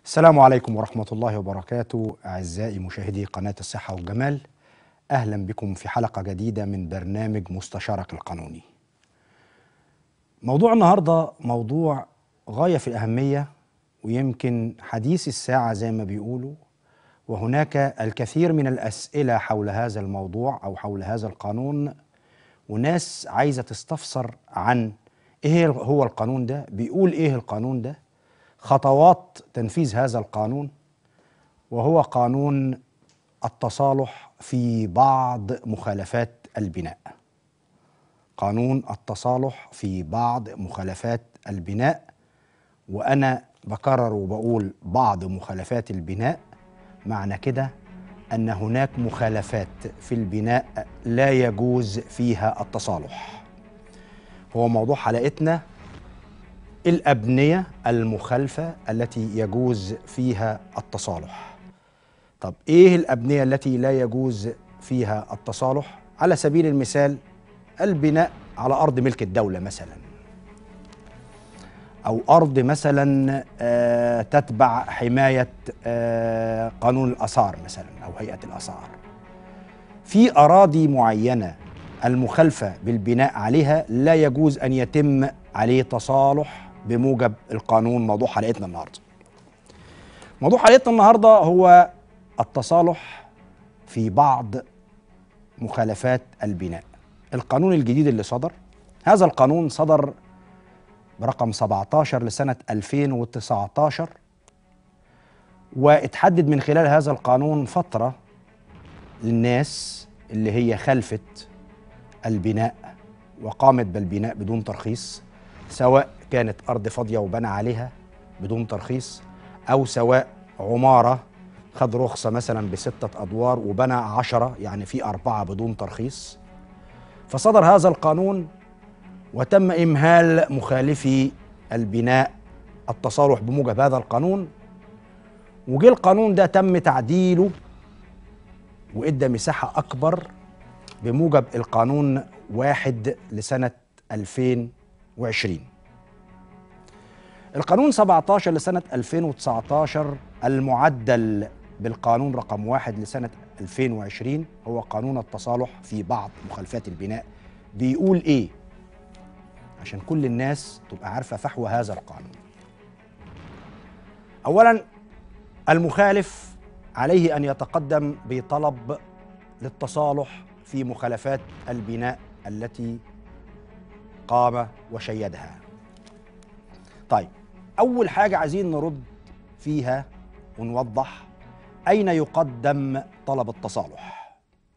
السلام عليكم ورحمة الله وبركاته أعزائي مشاهدي قناة الصحة والجمال أهلا بكم في حلقة جديدة من برنامج مستشارك القانوني موضوع النهاردة موضوع غاية في الأهمية ويمكن حديث الساعة زي ما بيقولوا وهناك الكثير من الأسئلة حول هذا الموضوع أو حول هذا القانون وناس عايزة تستفسر عن إيه هو القانون ده بيقول إيه القانون ده خطوات تنفيذ هذا القانون وهو قانون التصالح في بعض مخالفات البناء قانون التصالح في بعض مخالفات البناء وانا بكرر وبقول بعض مخالفات البناء معنى كده ان هناك مخالفات في البناء لا يجوز فيها التصالح هو موضوع حلقتنا الأبنية المخالفة التي يجوز فيها التصالح طب إيه الأبنية التي لا يجوز فيها التصالح على سبيل المثال البناء على أرض ملك الدولة مثلا أو أرض مثلا آه تتبع حماية آه قانون الآثار مثلا أو هيئة الآثار في أراضي معينة المخالفة بالبناء عليها لا يجوز أن يتم عليه تصالح بموجب القانون موضوع حلقتنا النهارده. موضوع حلقتنا النهارده هو التصالح في بعض مخالفات البناء. القانون الجديد اللي صدر هذا القانون صدر برقم 17 لسنة 2019 واتحدد من خلال هذا القانون فترة للناس اللي هي خلفت البناء وقامت بالبناء بدون ترخيص سواء كانت أرض فاضية وبنى عليها بدون ترخيص أو سواء عمارة خد رخصة مثلا بستة أدوار وبنى عشرة يعني في أربعة بدون ترخيص فصدر هذا القانون وتم إمهال مخالفي البناء التصالح بموجب هذا القانون وجه القانون ده تم تعديله وإدى مساحة أكبر بموجب القانون واحد لسنة 2020 القانون 17 لسنة 2019 المعدل بالقانون رقم واحد لسنة 2020 هو قانون التصالح في بعض مخالفات البناء بيقول ايه عشان كل الناس تبقى عارفة فحوى هذا القانون اولا المخالف عليه ان يتقدم بطلب للتصالح في مخالفات البناء التي قام وشيدها طيب أول حاجة عايزين نرد فيها ونوضح أين يقدم طلب التصالح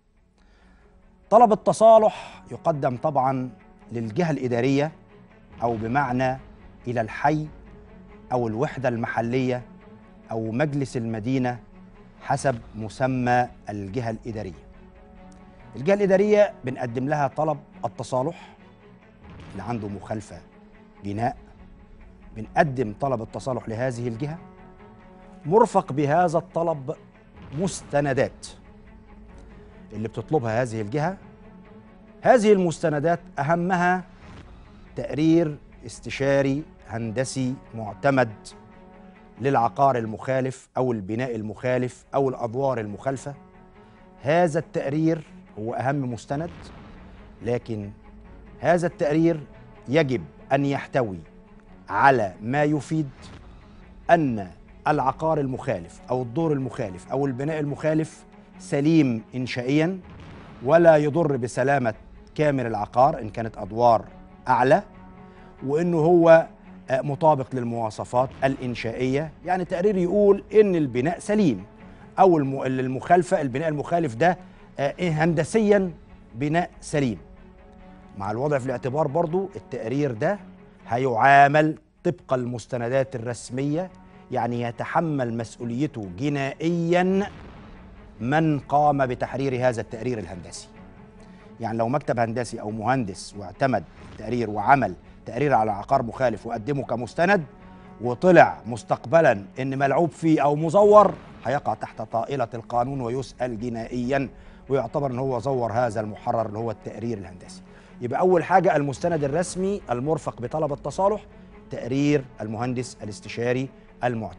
طلب التصالح يقدم طبعا للجهة الإدارية أو بمعنى إلى الحي أو الوحدة المحلية أو مجلس المدينة حسب مسمى الجهة الإدارية الجهة الإدارية بنقدم لها طلب التصالح اللي عنده مخالفة بناء بنقدم طلب التصالح لهذه الجهة مرفق بهذا الطلب مستندات اللي بتطلبها هذه الجهة هذه المستندات أهمها تقرير استشاري هندسي معتمد للعقار المخالف أو البناء المخالف أو الأدوار المخالفة هذا التقرير هو أهم مستند لكن هذا التقرير يجب أن يحتوي على ما يفيد أن العقار المخالف أو الدور المخالف أو البناء المخالف سليم إنشائيا ولا يضر بسلامة كامل العقار إن كانت أدوار أعلى وإنه هو مطابق للمواصفات الإنشائية يعني تقرير يقول إن البناء سليم أو المخالفة البناء المخالف ده هندسيا بناء سليم مع الوضع في الاعتبار برضو التقرير ده هيعامل طبق المستندات الرسمية يعني يتحمل مسؤوليته جنائيا من قام بتحرير هذا التقرير الهندسي يعني لو مكتب هندسي أو مهندس واعتمد تقرير وعمل تقرير على عقار مخالف وقدمه كمستند وطلع مستقبلا ان ملعوب فيه او مزور هيقع تحت طائله القانون ويسال جنائيا ويعتبر ان هو زور هذا المحرر اللي هو التقرير الهندسي يبقى اول حاجه المستند الرسمي المرفق بطلب التصالح تقرير المهندس الاستشاري المعتمد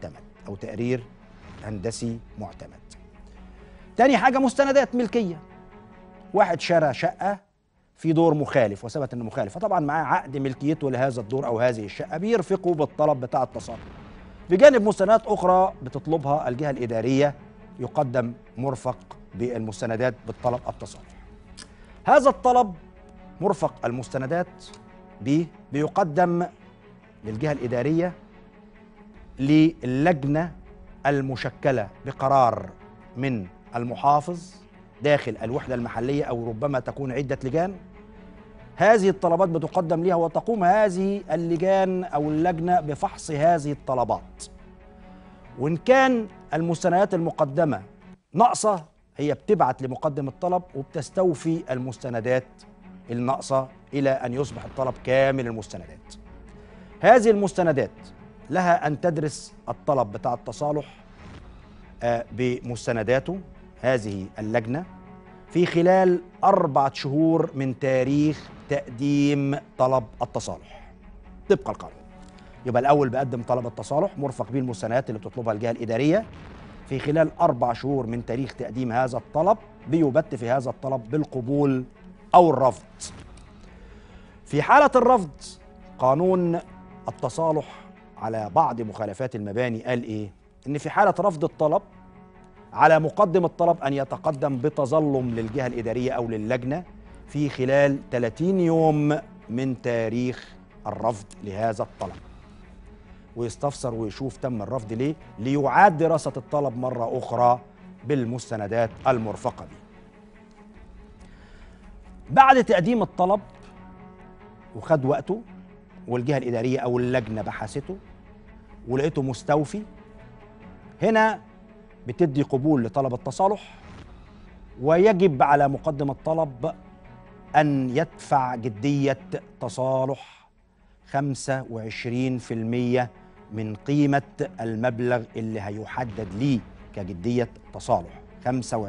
او تقرير هندسي معتمد تاني حاجه مستندات ملكيه واحد شرى شقه في دور مخالف وثبت انه مخالف فطبعا معاه عقد ملكيته لهذا الدور او هذه الشقه بيرفقوا بالطلب بتاع التصرف بجانب مستندات اخرى بتطلبها الجهه الاداريه يقدم مرفق بالمستندات بالطلب التصرف هذا الطلب مرفق المستندات به بيقدم للجهه الاداريه للجنه المشكله بقرار من المحافظ داخل الوحده المحليه او ربما تكون عده لجان هذه الطلبات بتقدم لها وتقوم هذه اللجان او اللجنه بفحص هذه الطلبات وان كان المستندات المقدمه ناقصه هي بتبعت لمقدم الطلب وبتستوفي المستندات الناقصه الى ان يصبح الطلب كامل المستندات هذه المستندات لها ان تدرس الطلب بتاع التصالح آه، بمستنداته هذه اللجنه في خلال أربعة شهور من تاريخ تقديم طلب التصالح طبق القانون يبقى الأول بقدم طلب التصالح مرفق به المستندات اللي بتطلبها الجهة الإدارية في خلال أربع شهور من تاريخ تقديم هذا الطلب بيبت في هذا الطلب بالقبول أو الرفض في حالة الرفض قانون التصالح على بعض مخالفات المباني قال إيه؟ إن في حالة رفض الطلب على مقدم الطلب أن يتقدم بتظلم للجهة الإدارية أو للجنة في خلال 30 يوم من تاريخ الرفض لهذا الطلب ويستفسر ويشوف تم الرفض ليه ليعاد دراسة الطلب مرة أخرى بالمستندات المرفقة به بعد تقديم الطلب وخد وقته والجهة الإدارية أو اللجنة بحثته ولقيته مستوفي هنا بتدي قبول لطلب التصالح ويجب على مقدم الطلب أن يدفع جدية تصالح 25% من قيمة المبلغ اللي هيحدد ليه كجدية تصالح 25%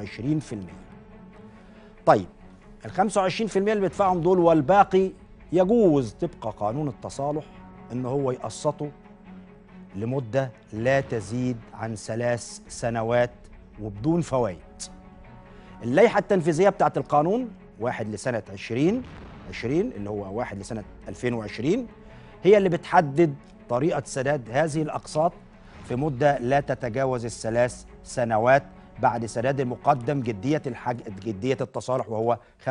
طيب ال 25% اللي بيدفعهم دول والباقي يجوز طبق قانون التصالح ان هو يقسطه لمدة لا تزيد عن ثلاث سنوات وبدون فوائد اللائحة التنفيذية بتاعت القانون واحد لسنة 20 20 اللي هو واحد لسنة 2020 هي اللي بتحدد طريقة سداد هذه الأقساط في مدة لا تتجاوز الثلاث سنوات بعد سداد المقدم جدية الحج جدية التصالح وهو 25%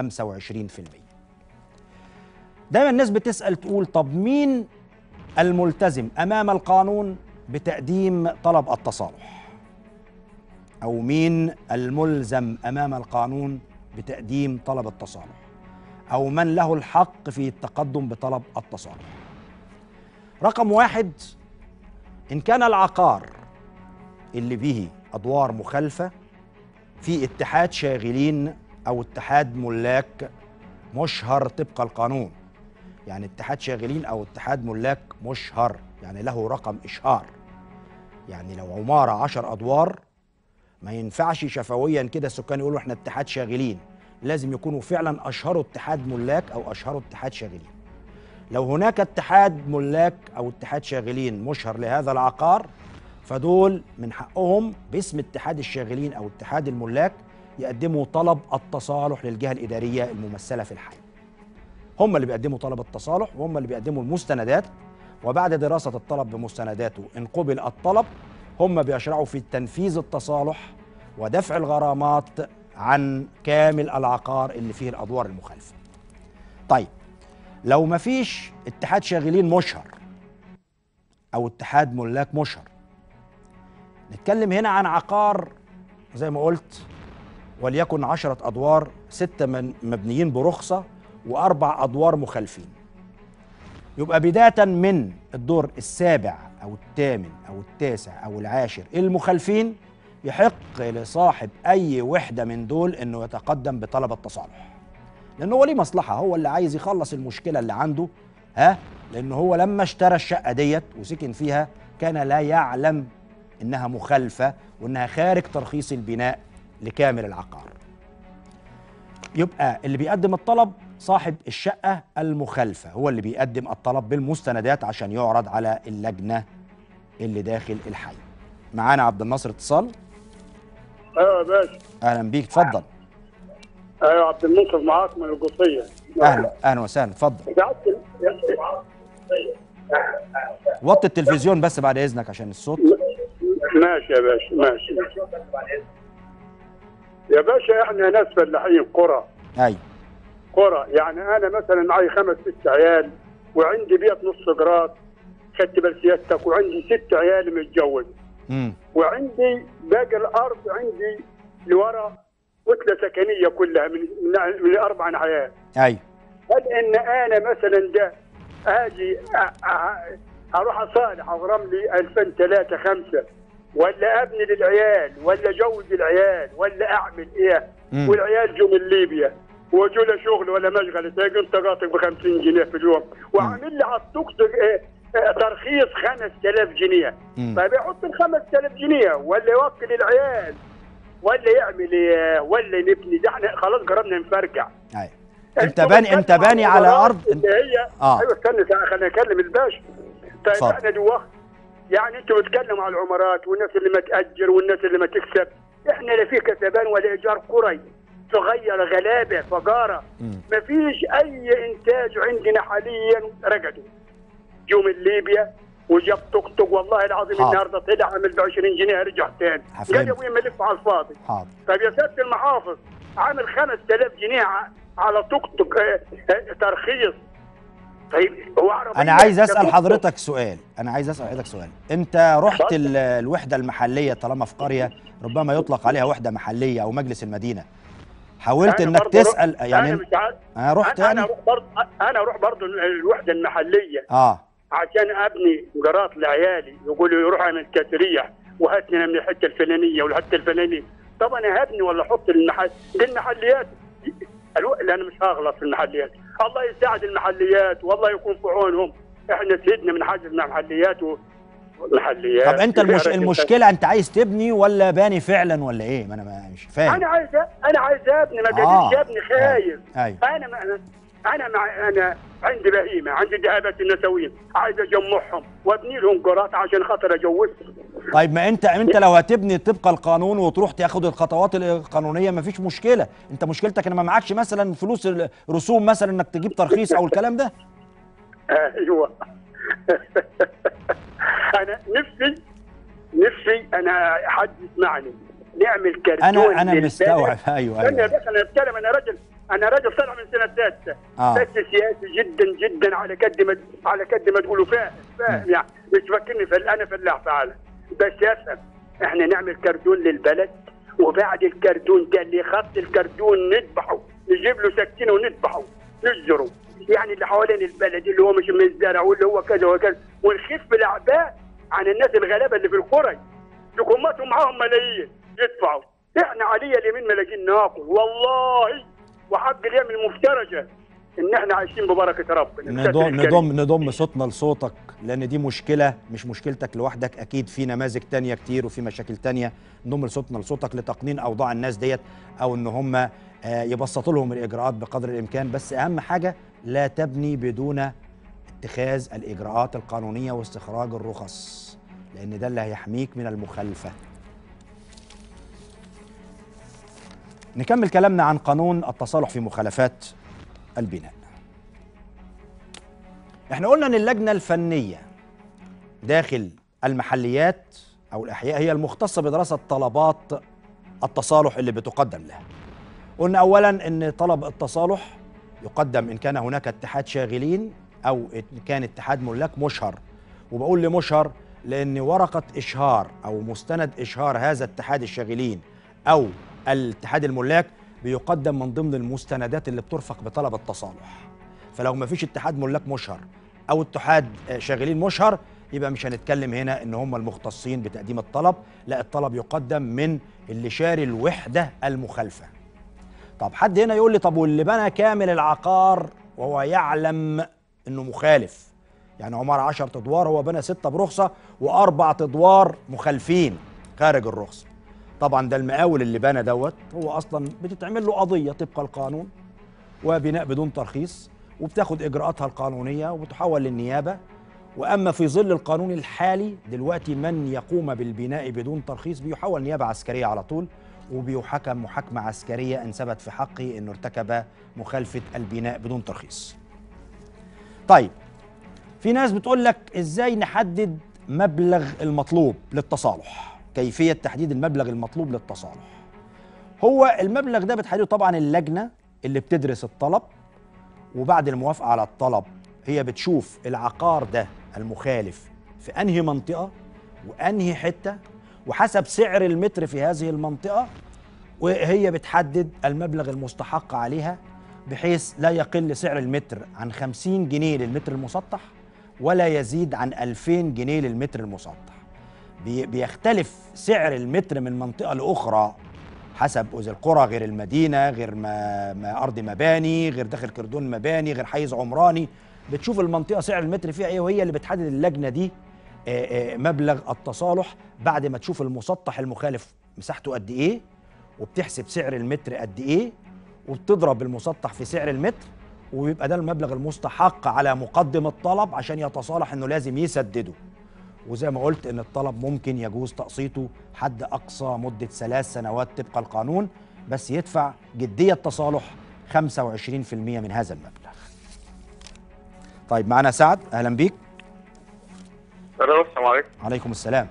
دايما الناس بتسأل تقول طب مين الملتزم امام القانون بتقديم طلب التصالح او مين الملزم امام القانون بتقديم طلب التصالح او من له الحق في التقدم بطلب التصالح رقم واحد ان كان العقار اللي به ادوار مخالفه في اتحاد شاغلين او اتحاد ملاك مشهر طبق القانون يعني اتحاد شاغلين او اتحاد ملاك مشهر يعني له رقم اشهار يعني لو عماره عشر ادوار ما ينفعش شفويا كده السكان يقولوا احنا اتحاد شاغلين لازم يكونوا فعلا اشهروا اتحاد ملاك او اشهروا اتحاد شاغلين لو هناك اتحاد ملاك او اتحاد شاغلين مشهر لهذا العقار فدول من حقهم باسم اتحاد الشاغلين او اتحاد الملاك يقدموا طلب التصالح للجهه الاداريه الممثله في الحي هم اللي بيقدموا طلب التصالح وهم اللي بيقدموا المستندات وبعد دراسة الطلب بمستنداته إن قبل الطلب هم بيشرعوا في تنفيذ التصالح ودفع الغرامات عن كامل العقار اللي فيه الأدوار المخالفة طيب لو ما فيش اتحاد شاغلين مشهر أو اتحاد ملاك مشهر نتكلم هنا عن عقار زي ما قلت وليكن عشرة أدوار ستة من مبنيين برخصة وأربع أدوار مخالفين يبقى بداية من الدور السابع أو الثامن أو التاسع أو العاشر المخالفين يحق لصاحب أي وحدة من دول إنه يتقدم بطلب التصالح لأنه هو ليه مصلحة هو اللي عايز يخلص المشكلة اللي عنده ها لأنه هو لما اشترى الشقة ديت وسكن فيها كان لا يعلم إنها مخالفة وإنها خارج ترخيص البناء لكامل العقار يبقى اللي بيقدم الطلب صاحب الشقة المخالفة هو اللي بيقدم الطلب بالمستندات عشان يعرض على اللجنة اللي داخل الحي معانا عبد الناصر اتصال ايوه يا باشا اهلا بيك اتفضل ايوه عبد المنصف معاك من القصيه اهلا اهلا وسهلا اتفضل سعادة ال- وطي التلفزيون بس بعد اذنك عشان الصوت ماشي يا باشا ماشي يا باشا احنا ناس فلاحين قرى ايوه قرى يعني انا مثلا معي خمس ست عيال وعندي بيت نص جراد خدت بال سيادتك وعندي ست عيال متجوز امم وعندي باقي الارض عندي لورا كتله سكنيه كلها من من, من اربع عيال ايوه هل ان انا مثلا ده اجي أ- أ- اروح اصالح اغرم لي 2000 3 5 ولا ابني للعيال ولا اجوز العيال ولا اعمل ايه مم. والعيال جو من ليبيا وجو له شغل ولا مشغله تلاقي انت قاطق ب 50 جنيه في اليوم وعامل لي على التوك توك إيه، إيه، ترخيص 5000 جنيه مم. فبيحط ال 5000 جنيه ولا يوكل العيال ولا يعمل ايه ولا نبني ده احنا خلاص جربنا نفرجع ايوه انت باني انت باني على ارض اللي هي آه. ايوه استنى ساعه خليني اكلم الباشا طيب اتفضل. احنا دلوقتي يعني انتوا بتتكلموا على العمارات والناس اللي ما تاجر والناس اللي ما تكسب احنا لا في كسبان ولا ايجار قري صغير غلابه فقاره مم. ما فيش اي انتاج عندنا حاليا رقدوا جو من ليبيا وجاب توك توك والله العظيم حاضر. النهارده طلع عمل ب 20 جنيه رجع تاني هفهمك. قال يا ابوي ملف على الفاضي حاضر طيب يا سياده المحافظ عامل 5000 جنيه ع- على توك توك آه، آه، ترخيص طيب هو عربيه انا عايز ده اسال توك توك. حضرتك سؤال انا عايز اسال حضرتك سؤال انت رحت اتفضل. ال- الوحده المحليه طالما في قريه ربما يطلق عليها وحده محليه او مجلس المدينه حاولت أنا انك برضه رحت- تسال انا يعني مش عارف انا رحت انا يعني اروح برضه انا اروح برضه الوحده المحليه اه عشان ابني جرات لعيالي يقولوا يروح اعمل تسريح وهات لنا من الحته الفلانيه والحته الفلانيه طب انا هبني ولا احط المحل دي المحليات الو... لا انا مش هغلط في المحليات الله يساعد المحليات والله يكون في عونهم احنا سيدنا من حاجزنا محليات ومحليات طب انت المش... المشكله انت عايز تبني ولا باني فعلا ولا ايه ما انا ما- مش فاهم انا عايز انا عايز ابني ما آه. قدرتش ابني خايف ايوه انا ما انا مع انا عندي بهيمه عندي ذهبات النسوين عايز اجمعهم وابني لهم قرات عشان خاطر اجوزهم طيب ما انت انت لو هتبني طبق القانون وتروح تاخد الخطوات القانونيه ما فيش مشكله انت مشكلتك ان ما معكش مثلا فلوس رسوم مثلا انك تجيب ترخيص او الكلام ده ايوه انا نفسي نفسي انا حد يسمعني نعمل كرتون انا انا للبلد. مستوعب ايوه استنى يا ايوه باشا انا اتكلم انا راجل انا راجل طالع من سنه سادسه آه. بس سياسي جدا جدا على قد ما على قد ما تقولوا فاهم فاهم يعني مش فاكرني فل... انا فلاح فعلا بس افهم احنا نعمل كرتون للبلد وبعد الكرتون ده اللي خط الكرتون نذبحه نجيب له سكينه ونذبحه نجره يعني اللي حوالين البلد اللي هو مش من الزرع واللي هو كذا وكذا ونخف الاعباء عن الناس الغلابه اللي في القرى حكوماتهم معاهم ملايين يدفعوا احنا عليا اليمين ملايين ناكل والله وحق اليمين المفترجه ان احنا عايشين ببركه ربنا نضم نضم نضم صوتنا لصوتك لان دي مشكله مش مشكلتك لوحدك اكيد في نماذج تانية كتير وفي مشاكل تانية نضم صوتنا لصوتك لتقنين اوضاع الناس ديت او ان هم آه، يبسطوا لهم الاجراءات بقدر الامكان بس اهم حاجه لا تبني بدون اتخاذ الاجراءات القانونيه واستخراج الرخص لان ده اللي هيحميك من المخالفه نكمل كلامنا عن قانون التصالح في مخالفات البناء احنا قلنا ان اللجنه الفنيه داخل المحليات او الاحياء هي المختصه بدراسه طلبات التصالح اللي بتقدم لها قلنا اولا ان طلب التصالح يقدم ان كان هناك اتحاد شاغلين او ان كان اتحاد ملاك مشهر وبقول لمشهر لان ورقه اشهار او مستند اشهار هذا اتحاد الشاغلين او الاتحاد الملاك بيقدم من ضمن المستندات اللي بترفق بطلب التصالح فلو ما فيش اتحاد ملاك مشهر او اتحاد آه، شاغلين مشهر يبقى مش هنتكلم هنا ان هم المختصين بتقديم الطلب لا الطلب يقدم من اللي شاري الوحده المخالفه طب حد هنا يقول لي طب واللي بنى كامل العقار وهو يعلم انه مخالف يعني عمارة 10 ادوار هو بنى ستة برخصة واربع ادوار مخالفين خارج الرخصة طبعا ده المقاول اللي بنى دوت هو اصلا بتتعمل له قضية طبق القانون وبناء بدون ترخيص وبتاخد اجراءاتها القانونية وبتحول للنيابة واما في ظل القانون الحالي دلوقتي من يقوم بالبناء بدون ترخيص بيحول نيابه عسكريه على طول وبيحكم محاكمه عسكريه ان ثبت في حقه انه ارتكب مخالفه البناء بدون ترخيص. طيب في ناس بتقول لك ازاي نحدد مبلغ المطلوب للتصالح؟ كيفيه تحديد المبلغ المطلوب للتصالح؟ هو المبلغ ده بتحدده طبعا اللجنه اللي بتدرس الطلب وبعد الموافقه على الطلب هي بتشوف العقار ده المخالف في انهي منطقه وانهي حته وحسب سعر المتر في هذه المنطقه وهي بتحدد المبلغ المستحق عليها بحيث لا يقل سعر المتر عن 50 جنيه للمتر المسطح ولا يزيد عن 2000 جنيه للمتر المسطح بي- بيختلف سعر المتر من منطقه لاخرى حسب إذا القرى غير المدينه غير ما, ما ارض مباني غير داخل كردون مباني غير حيز عمراني بتشوف المنطقه سعر المتر فيها ايه وهي اللي بتحدد اللجنه دي آه، آه، مبلغ التصالح بعد ما تشوف المسطح المخالف مساحته قد ايه وبتحسب سعر المتر قد ايه وبتضرب المسطح في سعر المتر ويبقى ده المبلغ المستحق على مقدم الطلب عشان يتصالح انه لازم يسدده وزي ما قلت ان الطلب ممكن يجوز تقسيطه حد اقصى مده ثلاث سنوات طبق القانون بس يدفع جديه تصالح 25% من هذا المبلغ. طيب معنا سعد اهلا بيك الو السلام عليكم عليكم السلام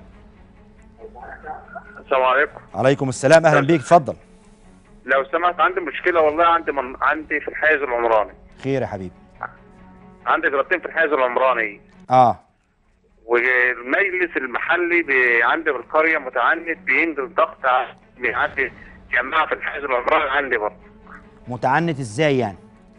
السلام عليكم عليكم السلام اهلا بيك اتفضل لو سمحت عندي مشكله والله عندي من... عندي في الحيز العمراني خير يا حبيبي عندي جراتين في الحيز العمراني اه والمجلس المحلي بي... عندي في القريه متعنت بينزل ضغط ع- عندي جماعه في الحيز العمراني عندي برضه متعنت ازاي يعني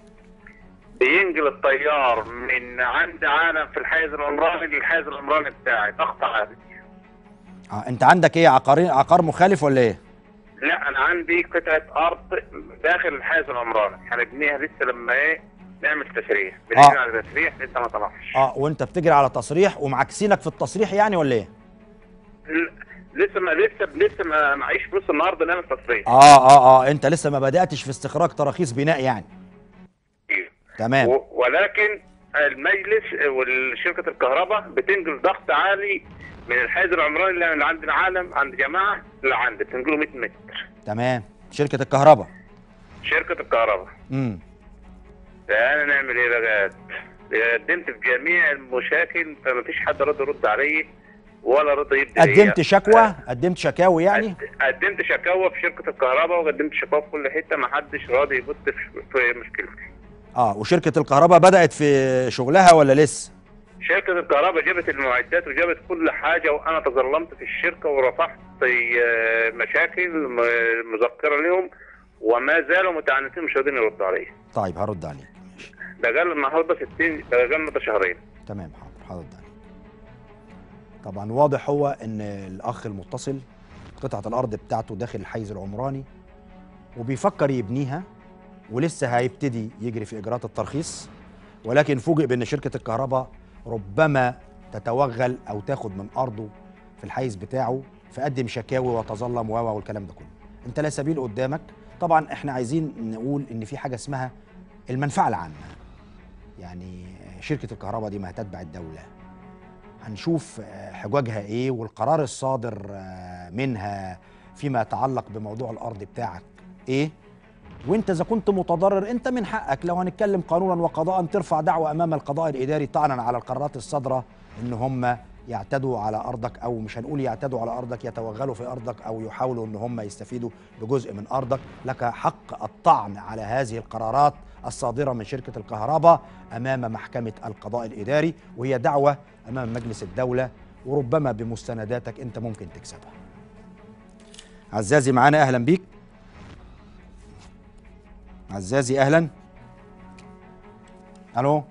بينقل الطيار من عند عالم في الحيز العمراني للحيز العمراني بتاعي ضغط عالي آه انت عندك ايه عقارين عقار مخالف ولا ايه لا انا عندي قطعه ارض داخل الحيز العمراني هنبنيها لسه لما ايه نعمل تسريح بنيجي على تسريح لسه ما طلعش اه وانت بتجري على تصريح ومعكسينك في التصريح يعني ولا ايه ل- لسه ما لسه لسه ما معيش فلوس النهارده نعمل تصريح اه اه اه انت لسه ما بداتش في استخراج تراخيص بناء يعني تمام و- ولكن المجلس وشركه الكهرباء بتنقل ضغط عالي من الحيز العمراني اللي عند العالم عند جماعه لعندي بتنقله 100 متر تمام شركه الكهرباء شركه الكهرباء امم فانا نعمل ايه بقى؟ قدمت في جميع المشاكل فما فيش حد رد يرد علي ولا رد يدي قدمت ليا. شكوى قدمت شكاوي يعني قد- قدمت شكاوى في شركه الكهرباء وقدمت شكاوى في كل حته ما حدش راضي يبص في في مشكلتي اه وشركه الكهرباء بدات في شغلها ولا لسه شركه الكهرباء جابت المعدات وجابت كل حاجه وانا تظلمت في الشركه ورفعت آه، مشاكل م- مذكره لهم وما زالوا متعنتين مش راضيين يردوا عليا طيب هرد عليك ماشي ده قال النهارده 60 ده قال ده شهرين تمام حاضر هرد عليك طبعا واضح هو ان الاخ المتصل قطعه الارض بتاعته داخل الحيز العمراني وبيفكر يبنيها ولسه هيبتدي يجري في اجراءات الترخيص ولكن فوجئ بان شركه الكهرباء ربما تتوغل او تاخد من ارضه في الحيز بتاعه فقدم شكاوي وتظلم و و والكلام ده كله انت لا سبيل قدامك طبعا احنا عايزين نقول ان في حاجه اسمها المنفعه العامه يعني شركه الكهرباء دي ما هتتبع الدوله هنشوف آه، حجاجها ايه والقرار الصادر آه، منها فيما يتعلق بموضوع الارض بتاعك ايه وانت اذا كنت متضرر انت من حقك لو هنتكلم قانونا وقضاء ترفع دعوه امام القضاء الاداري طعنا على القرارات الصادره ان هم يعتدوا على ارضك او مش هنقول يعتدوا على ارضك يتوغلوا في ارضك او يحاولوا ان هم يستفيدوا بجزء من ارضك لك حق الطعن على هذه القرارات الصادره من شركه الكهرباء امام محكمه القضاء الاداري وهي دعوه امام مجلس الدوله وربما بمستنداتك انت ممكن تكسبها. عزازي معانا اهلا بيك. عزازي اهلا. الو.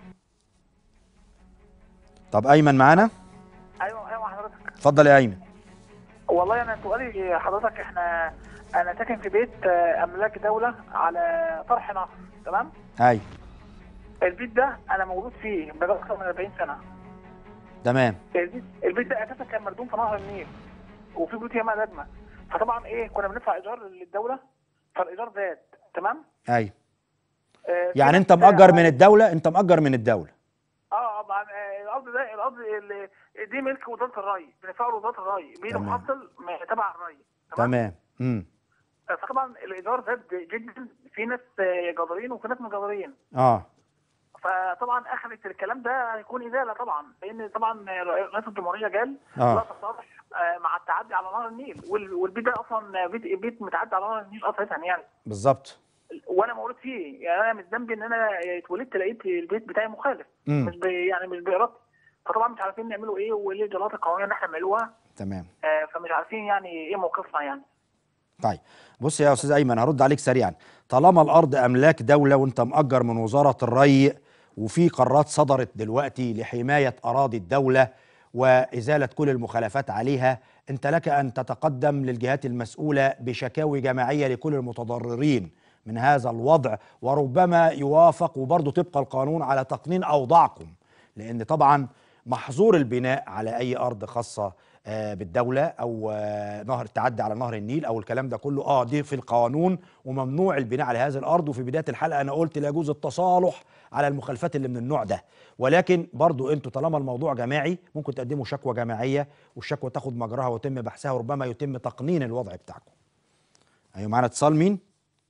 طب ايمن معانا؟ ايوه ايوه حضرتك اتفضل يا ايمن. والله انا سؤالي حضرتك احنا انا ساكن في بيت آه، املاك دوله على طرح نهر تمام ايوه البيت ده انا موجود فيه بقى اكثر من 40 سنه تمام البيت البيت ده اساسا كان مردوم في نهر النيل وفي بيوت ياما لازمه فطبعا ايه كنا بندفع ايجار للدوله فالايجار زاد تمام ايوه آه، يعني في انت ناس- مأجر من الدوله انت مأجر من الدوله اه آه، مع- آه، الارض ده الارض اللي دي ملك وزاره الري بنفعل وزاره الري بيد تمام. محصل ما- تبع الري تمام امم فطبعا الايجار زاد جدا في ناس آه، جدارين وفي ناس مجدرين اه فطبعا اخذت الكلام ده هيكون ازاله طبعا لان طبعا رئيس الجمهوريه قال آه. لا تصالح آه، مع التعدي على نهر النيل وال- والبيت ده اصلا بيت بيت متعدي على نهر النيل اساسا يعني بالظبط وانا مولود فيه يعني انا مش ذنبي ان انا اتولدت لقيت البيت بتاعي مخالف مم. مش بي يعني مش بارادتي فطبعا مش عارفين نعملوا ايه وايه الاجراءات القانونيه اللي احنا نعملوها تمام آه، فمش عارفين يعني ايه موقفنا يعني طيب بص يا استاذ ايمن هرد عليك سريعا طالما الارض املاك دوله وانت مأجر من وزاره الري وفي قرارات صدرت دلوقتي لحمايه اراضي الدوله وازاله كل المخالفات عليها انت لك ان تتقدم للجهات المسؤوله بشكاوي جماعيه لكل المتضررين من هذا الوضع وربما يوافق وبرضه طبق القانون على تقنين اوضاعكم لان طبعا محظور البناء على اي ارض خاصه آه، بالدوله او آه، نهر التعدي على نهر النيل او الكلام ده كله اه دي في القانون وممنوع البناء على هذه الارض وفي بدايه الحلقه انا قلت لا يجوز التصالح على المخالفات اللي من النوع ده ولكن برضو انتوا طالما الموضوع جماعي ممكن تقدموا شكوى جماعيه والشكوى تاخد مجراها ويتم بحثها وربما يتم تقنين الوضع بتاعكم ايوه معانا اتصال مين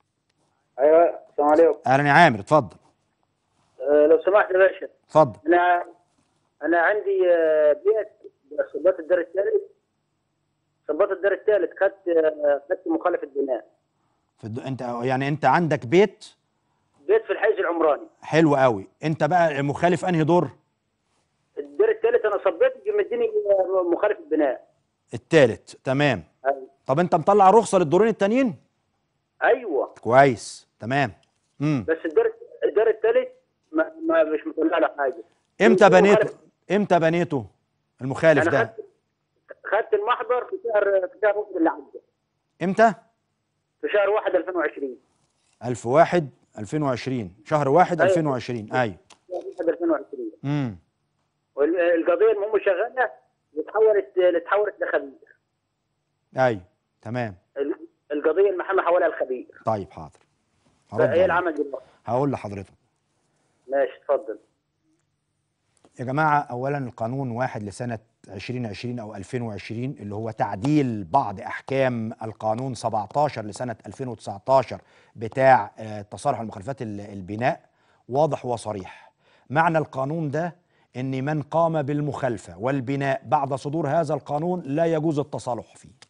ايوه السلام عليكم اهلا يا عامر اتفضل أه لو سمحت يا باشا اتفضل انا انا عندي آه، بيت صبات الدار الثالث صبات الدار الثالث خدت آه، خدت مخالفه بناء في الد... انت يعني انت عندك بيت بيت في الحيز العمراني حلو قوي انت بقى مخالف انهي دور الدار الثالث انا صبيت مديني آه، مخالفه بناء التالت تمام أيوة. طب انت مطلع رخصه للدورين التانيين ايوه كويس تمام امم بس الدار الدار الثالث ما, ما مش مطلع له حاجه امتى مخالف- بنيته امتى بنيته المخالف انا ده خدت خدت المحضر في شهر في شهر واحد اللي عدى امتى في شهر واحد 2020 1001 2020 شهر 1 أيوة. 2020 ايوه شهر واحد 2020 امم والقضيه المهم شغاله اتحولت اتحولت لخبير ايوه تمام ال- القضيه المحامي حولها لخبير طيب حاضر هرد فهي عليك. العمل دلوقتي هقول لحضرتك ماشي اتفضل يا جماعة أولا القانون واحد لسنة 2020 أو 2020 اللي هو تعديل بعض أحكام القانون 17 لسنة 2019 بتاع آه، تصالح المخالفات ال- البناء واضح وصريح معنى القانون ده أن من قام بالمخالفة والبناء بعد صدور هذا القانون لا يجوز التصالح فيه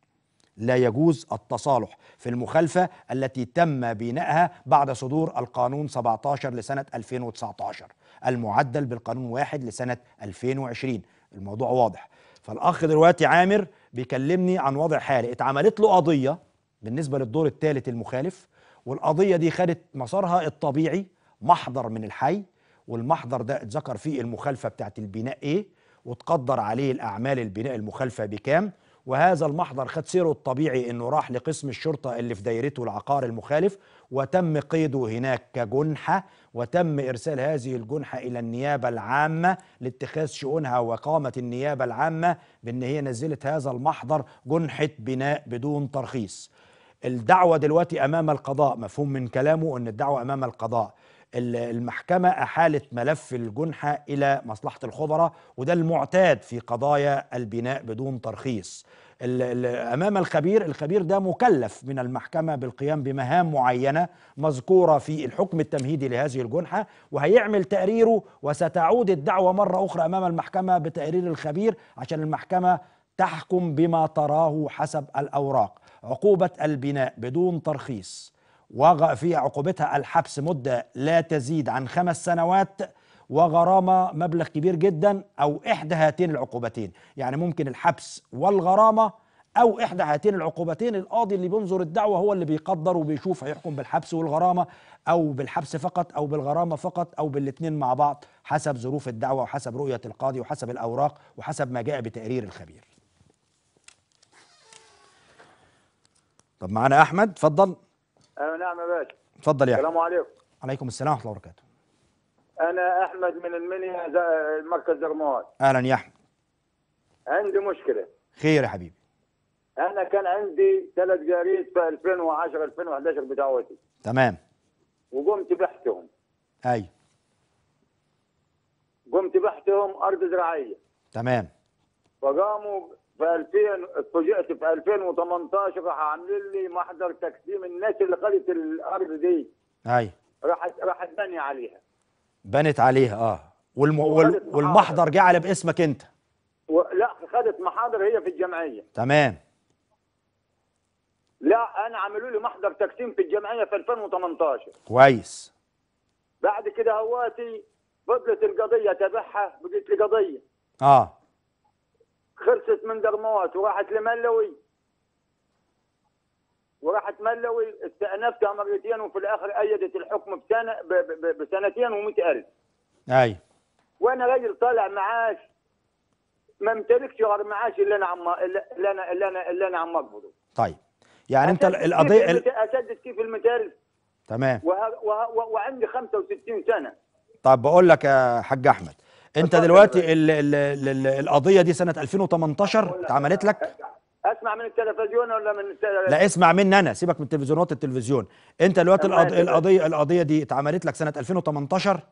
لا يجوز التصالح في المخالفة التي تم بنائها بعد صدور القانون 17 لسنة 2019 المعدل بالقانون واحد لسنة 2020 الموضوع واضح فالأخ دلوقتي عامر بيكلمني عن وضع حالي اتعملت له قضية بالنسبة للدور الثالث المخالف والقضية دي خدت مسارها الطبيعي محضر من الحي والمحضر ده اتذكر فيه المخالفة بتاعت البناء ايه وتقدر عليه الأعمال البناء المخالفة بكام وهذا المحضر خد سيره الطبيعي انه راح لقسم الشرطه اللي في دايرته العقار المخالف وتم قيده هناك كجنحه وتم ارسال هذه الجنحه الى النيابه العامه لاتخاذ شؤونها وقامت النيابه العامه بان هي نزلت هذا المحضر جنحه بناء بدون ترخيص. الدعوه دلوقتي امام القضاء مفهوم من كلامه ان الدعوه امام القضاء ال- المحكمة أحالت ملف الجنحة إلى مصلحة الخبراء وده المعتاد في قضايا البناء بدون ترخيص ال- ال- أمام الخبير الخبير ده مكلف من المحكمة بالقيام بمهام معينة مذكورة في الحكم التمهيدي لهذه الجنحة وهيعمل تقريره وستعود الدعوة مرة أخرى أمام المحكمة بتقرير الخبير عشان المحكمة تحكم بما تراه حسب الأوراق عقوبة البناء بدون ترخيص وغ في عقوبتها الحبس مدة لا تزيد عن خمس سنوات وغرامة مبلغ كبير جدا أو إحدى هاتين العقوبتين يعني ممكن الحبس والغرامة أو إحدى هاتين العقوبتين القاضي اللي بينظر الدعوة هو اللي بيقدر وبيشوف هيحكم بالحبس والغرامة أو بالحبس فقط أو بالغرامة فقط أو بالاتنين مع بعض حسب ظروف الدعوة وحسب رؤية القاضي وحسب الأوراق وحسب ما جاء بتقرير الخبير طب معانا أحمد اتفضل ايوه نعم يا باشا اتفضل يا أحمد السلام عليكم عليكم السلام ورحمة الله وبركاته انا احمد من المنيا ز- مركز زرموات أهلا يا أحمد عندي مشكله خير يا حبيبي انا كان عندي ثلاث جريد في 2010 2011 بدعوتي تمام وقمت بحثهم أيوه قمت بحتهم ارض زراعيه تمام فقاموا في 2000 فوجئت في 2018 راح عاملين لي محضر تقسيم الناس اللي خدت الارض دي اي راحت راحت بني عليها بنت عليها اه والم... وال... وخدت محاضر. والمحضر جعل باسمك انت و... لا خدت محاضر هي في الجمعيه تمام لا انا عملوا لي محضر تقسيم في الجمعيه في 2018 كويس بعد كده هواتي فضلت القضيه تبعها بقيت لي قضيه اه خلصت من درموات وراحت لملوي وراحت ملوي استأنفتها مرتين وفي الاخر ايدت الحكم بسنه ب... ب... بسنتين و ألف اي وانا راجل طالع معاش ما امتلكش غير معاش اللي انا عم اللي انا اللي انا اللي انا عم اقبضه طيب يعني انت أسدد كيف القضيه المت- ال... اسدد كيف المثال تمام وه... وه... وه... وعندي 65 سنه طب بقول لك يا حاج احمد انت اتفضل دلوقتي ال... ال... ال... القضيه دي سنه 2018 اتعملت لك اسمع من التلفزيون ولا من الت... لا اسمع مني انا سيبك من التلفزيونات التلفزيون انت دلوقتي تمام، القض... تمام. القضيه القضيه دي اتعملت لك سنه 2018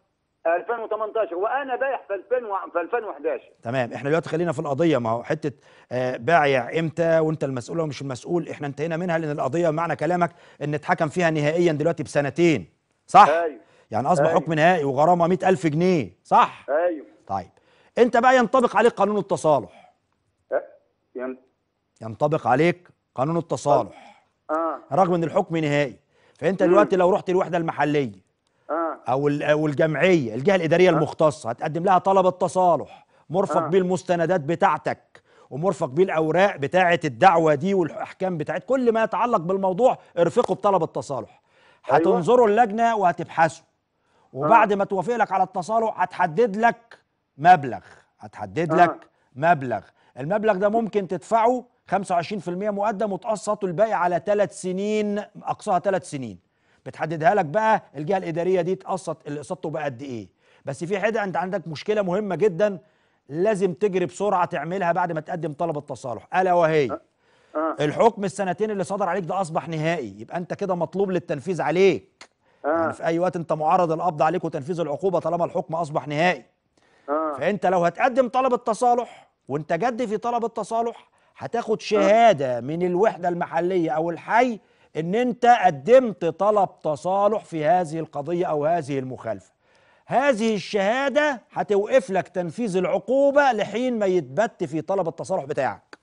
2018 وانا بايع في 2000 و... في 2011 تمام احنا دلوقتي خلينا في القضيه ما هو حته آه، بايع امتى وانت المسؤول ومش المسؤول احنا انتهينا منها لان القضيه معنى كلامك ان اتحكم فيها نهائيا دلوقتي بسنتين صح ايوه يعني اصبح أيوة. حكم نهائي وغرامه 100000 جنيه صح ايوه طيب انت بقى ينطبق عليك قانون التصالح أه، يعني ينطبق عليك قانون التصالح اه رغم ان الحكم نهائي فانت مم. دلوقتي لو رحت الوحده المحليه اه او ال- او الجمعيه الجهه الاداريه المختصه هتقدم لها طلب التصالح مرفق آه. بيه المستندات بتاعتك ومرفق بيه الاوراق بتاعه الدعوه دي والاحكام بتاعت كل ما يتعلق بالموضوع ارفقوا بطلب التصالح أيوة. هتنظروا اللجنه وهتبحثوا وبعد ما توافق لك على التصالح هتحدد لك مبلغ هتحدد آه. لك مبلغ المبلغ ده ممكن تدفعه 25% مقدم وتقسطوا الباقي على ثلاث سنين اقصاها ثلاث سنين بتحددها لك بقى الجهه الاداريه دي تقسط اللي قسطته بقى قد ايه بس في حاجه انت عندك مشكله مهمه جدا لازم تجري بسرعه تعملها بعد ما تقدم طلب التصالح الا وهي اه الحكم السنتين اللي صدر عليك ده اصبح نهائي يبقى انت كده مطلوب للتنفيذ عليك يعني اه في اي وقت انت معرض القبض عليك وتنفيذ العقوبه طالما الحكم اصبح نهائي اه فانت لو هتقدم طلب التصالح وانت جد في طلب التصالح هتاخد شهاده من الوحده المحليه او الحي ان انت قدمت طلب تصالح في هذه القضيه او هذه المخالفه هذه الشهاده هتوقف لك تنفيذ العقوبه لحين ما يتبت في طلب التصالح بتاعك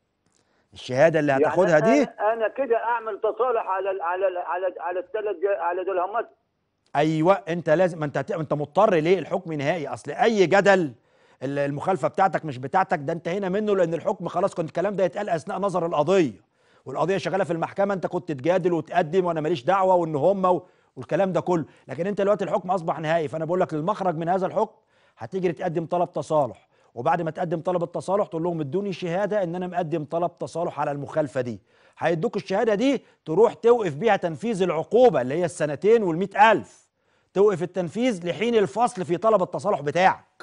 الشهاده اللي هتاخدها يعني دي انا, أنا كده اعمل تصالح على ال على ال على ال على الثلاث على درهمات ايوه انت لازم ما انت هت- انت مضطر ليه الحكم نهائي اصل اي جدل ال- المخالفه بتاعتك مش بتاعتك ده انتهينا منه لان الحكم خلاص كنت الكلام ده يتقال اثناء نظر القضيه والقضيه شغاله في المحكمه انت كنت تجادل وتقدم وانا ماليش دعوه وان هم و... والكلام ده كله لكن انت دلوقتي الحكم اصبح نهائي فانا بقول لك للمخرج من هذا الحكم هتجري تقدم طلب تصالح وبعد ما تقدم طلب التصالح تقول لهم ادوني شهاده ان انا مقدم طلب تصالح على المخالفه دي هيدوك الشهاده دي تروح توقف بيها تنفيذ العقوبه اللي هي السنتين والمئة ألف توقف التنفيذ لحين الفصل في طلب التصالح بتاعك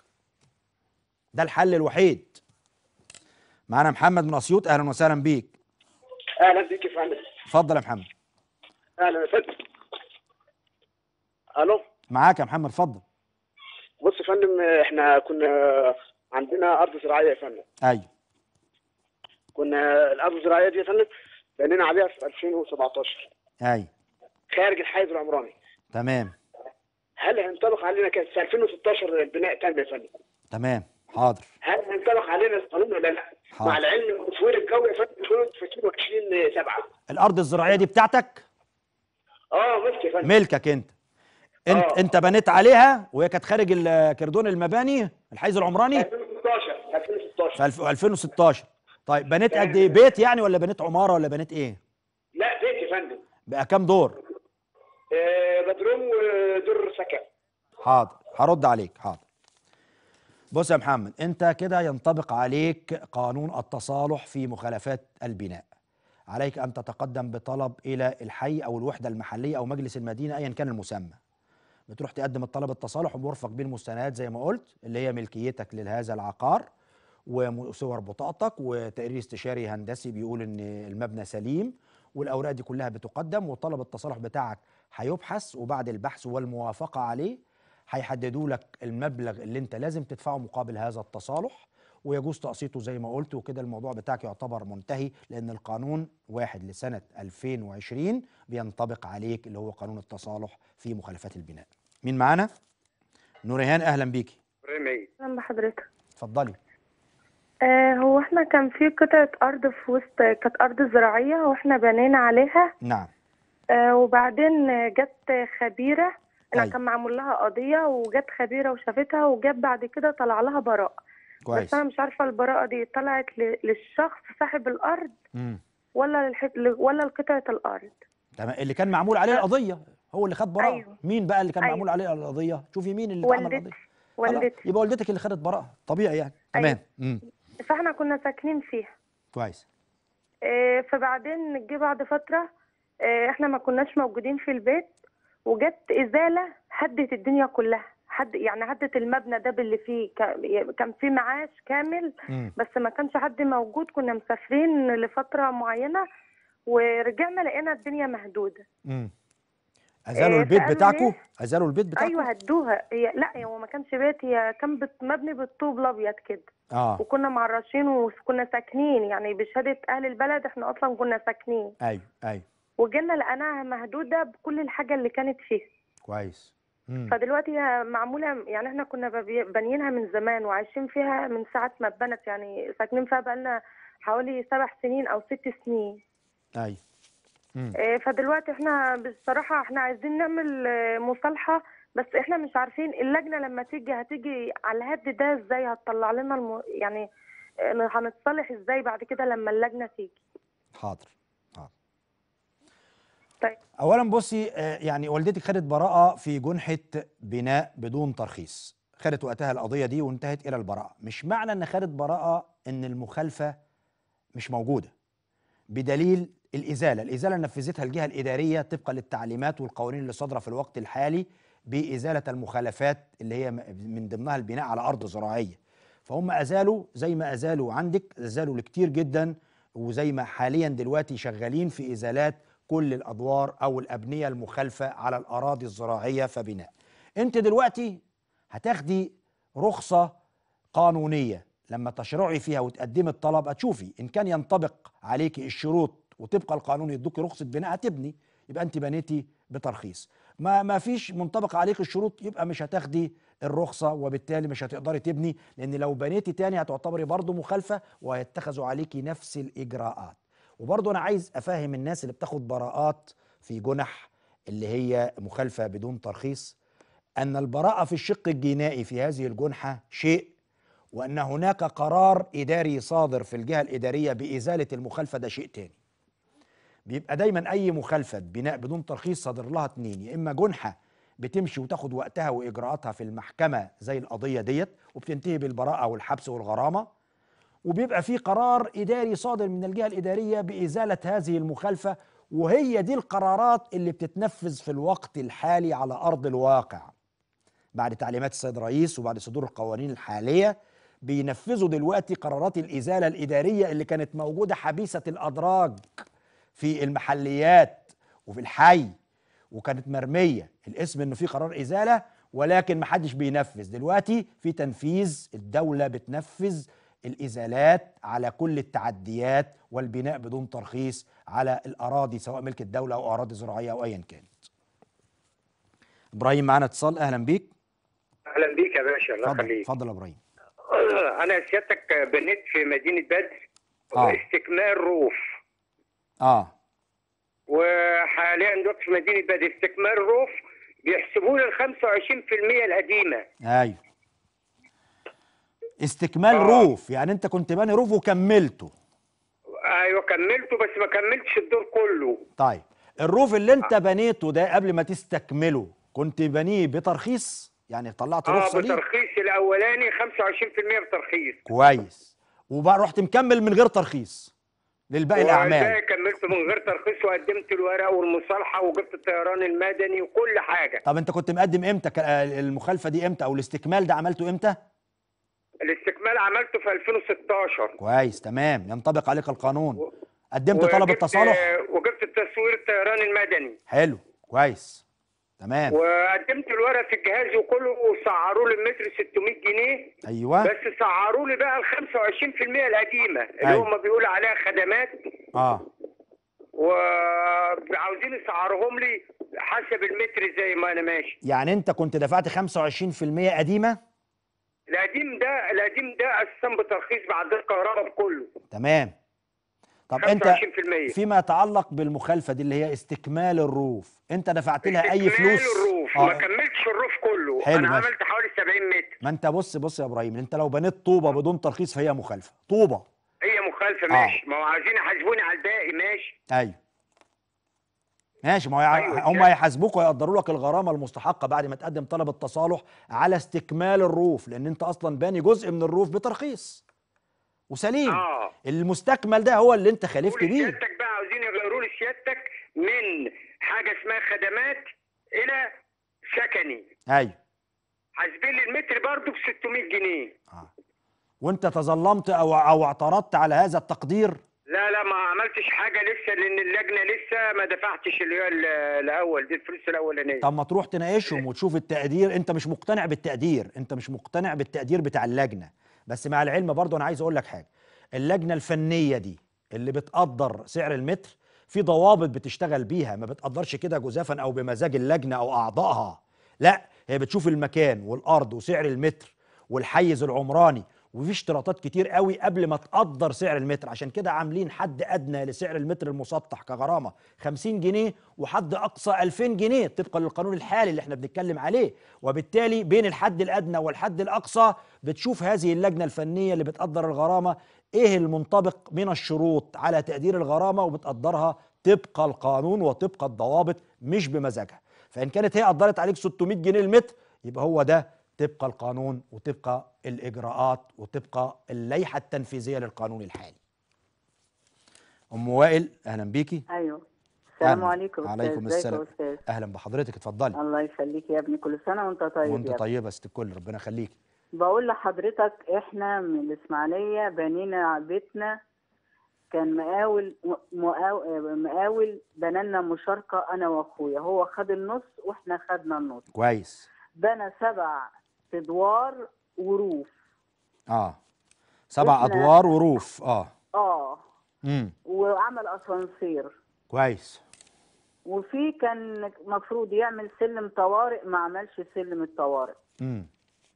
ده الحل الوحيد معانا محمد من اسيوط اهلا وسهلا بيك اهلا بك يا فندم اتفضل يا محمد اهلا يا فندم الو معاك يا محمد اتفضل بص يا فندم احنا كنا عندنا ارض زراعيه يا فندم ايوه كنا الارض الزراعيه دي يا فندم بنينا عليها في 2017 ايوه خارج الحيز العمراني تمام هل هينطبق علينا كان في 2016 البناء تم يا فندم تمام حاضر هل هينطبق علينا القانون ولا لا؟ حاضر. مع العلم ان تطوير الجو يا فندم خلود في 22 7 الارض الزراعيه دي بتاعتك اه ملك يا فندم ملكك انت انت آه. انت بنيت عليها وهي كانت خارج الكردون المباني الحيز العمراني 2016 2016 في الف- 2016 طيب بنيت قد ايه بيت يعني ولا بنيت عماره ولا بنيت ايه لا بيت يا فندم بقى كام دور آه بدروم ودور سكن حاضر هرد عليك حاضر بص يا محمد انت كده ينطبق عليك قانون التصالح في مخالفات البناء عليك ان تتقدم بطلب الى الحي او الوحده المحليه او مجلس المدينه ايا كان المسمى بتروح تقدم الطلب التصالح ومرفق بيه المستندات زي ما قلت اللي هي ملكيتك لهذا العقار وصور بطاقتك وتقرير استشاري هندسي بيقول ان المبنى سليم والاوراق دي كلها بتقدم وطلب التصالح بتاعك هيبحث وبعد البحث والموافقه عليه هيحددوا لك المبلغ اللي انت لازم تدفعه مقابل هذا التصالح ويجوز تقسيطه زي ما قلت وكده الموضوع بتاعك يعتبر منتهي لان القانون واحد لسنه 2020 بينطبق عليك اللي هو قانون التصالح في مخالفات البناء. مين معانا؟ نوريهان اهلا بيكي رمي اهلا بحضرتك اتفضلي. آه هو احنا كان في قطعة أرض في وسط كانت أرض زراعية واحنا بنينا عليها نعم آه وبعدين آه، جت خبيرة أنا أيوة. كان معمول لها قضية وجت خبيرة وشافتها وجت بعد كده طلع لها براءة كويس. بس أنا مش عارفة البراءة دي طلعت ل- للشخص صاحب الأرض امم ولا للح... ولا لقطعة الأرض تمام اللي كان معمول عليه القضيه هو اللي خد براءه أيوة. مين بقى اللي كان أيوة. معمول عليه القضيه شوفي مين اللي اتعمل والدتي القضيه خلاص، والدتي يبقى والدتك اللي خدت براءه طبيعي يعني أيوة. تمام امم فاحنا كنا ساكنين فيها كويس آه، فبعدين جه بعد فترة آه، احنا ما كناش موجودين في البيت وجت إزالة هدت الدنيا كلها حد يعني هدت المبنى ده باللي فيه كا- كان فيه معاش كامل امم بس ما كانش حد موجود كنا مسافرين لفترة معينة ورجعنا لقينا الدنيا مهدودة امم ازالوا إيه، البيت فقالوا بتاعكم ليه؟ ازالوا البيت بتاعكم ايوه هدوها هي لا هو ما كانش بيت هي كان بت- مبني بالطوب الابيض كده اه وكنا معرشين وكنا ساكنين يعني بشهادة اهل البلد احنا اصلا كنا ساكنين ايوه ايوه وجينا لقيناها مهدودة بكل الحاجة اللي كانت فيها كويس امم فدلوقتي هي معمولة يعني احنا كنا ببي- بانيينها من زمان وعايشين فيها من ساعة ما اتبنت يعني ساكنين فيها بقالنا حوالي سبع سنين أو ست سنين ايوه امم اه، فدلوقتي احنا بصراحة احنا عايزين نعمل اه، مصالحة بس احنا مش عارفين اللجنة لما تيجي هتيجي على الهد ده ازاي هتطلع لنا الم... يعني اه، هنتصالح ازاي بعد كده لما اللجنة تيجي حاضر حاضر طيب اولا بصي آه، يعني والدتك خدت براءه في جنحه بناء بدون ترخيص خدت وقتها القضيه دي وانتهت الى البراءه مش معنى ان خدت براءه ان المخالفه مش موجوده بدليل الازاله الازاله نفذتها الجهه الاداريه طبقا للتعليمات والقوانين اللي صادره في الوقت الحالي بازاله المخالفات اللي هي م- من ضمنها البناء على ارض زراعيه فهم ازالوا زي ما ازالوا عندك ازالوا لكتير جدا وزي ما حاليا دلوقتي شغالين في ازالات كل الادوار او الابنيه المخالفه على الاراضي الزراعيه فبناء انت دلوقتي هتاخدي رخصه قانونيه لما تشرعي فيها وتقدمي الطلب هتشوفي ان كان ينطبق عليكي الشروط وتبقى القانون يدوكي رخصه بناء هتبني يبقى انت بنيتي بترخيص ما ما فيش منطبق عليك الشروط يبقى مش هتاخدي الرخصه وبالتالي مش هتقدري تبني لان لو بنيتي تاني هتعتبري برضه مخالفه وهيتخذوا عليكي نفس الاجراءات وبرضه انا عايز افهم الناس اللي بتاخد براءات في جنح اللي هي مخالفه بدون ترخيص ان البراءه في الشق الجنائي في هذه الجنحه شيء وان هناك قرار اداري صادر في الجهه الاداريه بازاله المخالفه ده شيء تاني بيبقى دايما اي مخالفه بناء بدون ترخيص صادر لها اتنين يا اما جنحه بتمشي وتاخد وقتها واجراءاتها في المحكمه زي القضيه ديت وبتنتهي بالبراءه والحبس والغرامه وبيبقى في قرار اداري صادر من الجهه الاداريه بازاله هذه المخالفه وهي دي القرارات اللي بتتنفذ في الوقت الحالي على ارض الواقع بعد تعليمات السيد رئيس وبعد صدور القوانين الحاليه بينفذوا دلوقتي قرارات الازاله الاداريه اللي كانت موجوده حبيسه الادراج في المحليات وفي الحي وكانت مرميه الاسم انه في قرار ازاله ولكن محدش بينفذ دلوقتي في تنفيذ الدوله بتنفذ الازالات على كل التعديات والبناء بدون ترخيص على الاراضي سواء ملك الدوله او اراضي زراعيه او ايا كانت ابراهيم معانا اتصال اهلا بيك اهلا بيك يا باشا الله اتفضل يخليك اتفضل يا ابراهيم انا سيادتك بنيت في مدينه بدر آه. استكمال روف اه وحاليا دلوقتي في مدينه بدر استكمال روف بيحسبوا لي ال 25% القديمه ايوه استكمال آه. روف يعني انت كنت باني روف وكملته ايوه كملته بس ما كملتش الدور كله طيب الروف اللي انت بنيته ده قبل ما تستكمله كنت بنيه بترخيص يعني طلعت اه رخصه ليه بترخيص الاولاني 25% بترخيص كويس وبقى رحت مكمل من غير ترخيص للباقي الاعمال والباقي كملته من غير ترخيص وقدمت الورق والمصالحه وجبت الطيران المدني وكل حاجه طب انت كنت مقدم امتى ك- آه، المخالفه دي امتى او الاستكمال ده عملته امتى الاستكمال عملته في 2016 كويس تمام ينطبق عليك القانون قدمت طلب وجبت- التصالح وجبت التصوير الطيران المدني حلو كويس تمام وقدمت الورق في الجهاز وكله وسعروا لي المتر 600 جنيه ايوه بس سعروا لي بقى ال 25% القديمه اللي أيوة. هم بيقولوا عليها خدمات اه وعاوزين يسعرهم لي حسب المتر زي ما انا ماشي يعني انت كنت دفعت 25% قديمه القديم ده القديم ده اساسا بترخيص بعد الكهرباء بكله تمام طب انت 25% فيما يتعلق بالمخالفه دي اللي هي استكمال الروف انت دفعت لها اي استكمال فلوس الروف آه. ما كملتش الروف كله حلو، انا ماشي. عملت حوالي 70 متر ما انت بص بص يا ابراهيم انت لو بنيت طوبه بدون ترخيص فهي مخالفه طوبه هي مخالفه آه. ماشي ما هو عايزين يحاسبوني على الباقي ماشي ايوه ماشي ما هو أيوة، هم كده. هيحاسبوك ويقدروا لك الغرامه المستحقه بعد ما تقدم طلب التصالح على استكمال الروف لان انت اصلا باني جزء من الروف بترخيص وسليم اه المستكمل ده هو اللي انت خالفت قولي بيه سيادتك بقى عاوزين يغيروا لي سيادتك من حاجه اسمها خدمات الى سكني ايوه حاسبين لي المتر برضه ب 600 جنيه اه وانت تظلمت او او اعترضت على هذا التقدير لا لا ما عملتش حاجه لسه لان اللجنه لسه ما دفعتش اللي هي ال- الاول دي الفلوس الاولانيه طب ما تروح تناقشهم وتشوف التقدير انت مش مقتنع بالتقدير انت مش مقتنع بالتقدير بتاع اللجنه بس مع العلم برضه انا عايز اقول لك حاجه اللجنه الفنيه دي اللي بتقدر سعر المتر في ضوابط بتشتغل بيها ما بتقدرش كده جزافا او بمزاج اللجنه او اعضائها لا هي بتشوف المكان والارض وسعر المتر والحيز العمراني وفي اشتراطات كتير قوي قبل ما تقدر سعر المتر عشان كده عاملين حد ادنى لسعر المتر المسطح كغرامه 50 جنيه وحد اقصى 2000 جنيه طبقا للقانون الحالي اللي احنا بنتكلم عليه وبالتالي بين الحد الادنى والحد الاقصى بتشوف هذه اللجنه الفنيه اللي بتقدر الغرامه ايه المنطبق من الشروط على تقدير الغرامه وبتقدرها طبق القانون وطبق الضوابط مش بمزاجها فان كانت هي قدرت عليك 600 جنيه المتر يبقى هو ده طبق القانون وطبق الاجراءات وطبق اللائحه التنفيذيه للقانون الحالي ام وائل اهلا بيكي ايوه السلام أهلاً. عليكم أستاذ. عليكم ازيك السلام يا استاذ اهلا بحضرتك اتفضلي الله يخليك يا ابني كل سنه وانت طيب وانت يا ابني. طيبه ست الكل ربنا يخليكي بقول لحضرتك احنا من الاسماعيليه بنينا بيتنا كان مقاول مقاول, مقاول بنالنا مشاركه انا واخويا هو خد النص واحنا خدنا النص كويس بنى سبع ادوار وروف اه سبع إحنا- ادوار وروف اه اه امم وعمل اسانسير كويس وفي كان مفروض يعمل سلم طوارئ ما عملش سلم الطوارئ امم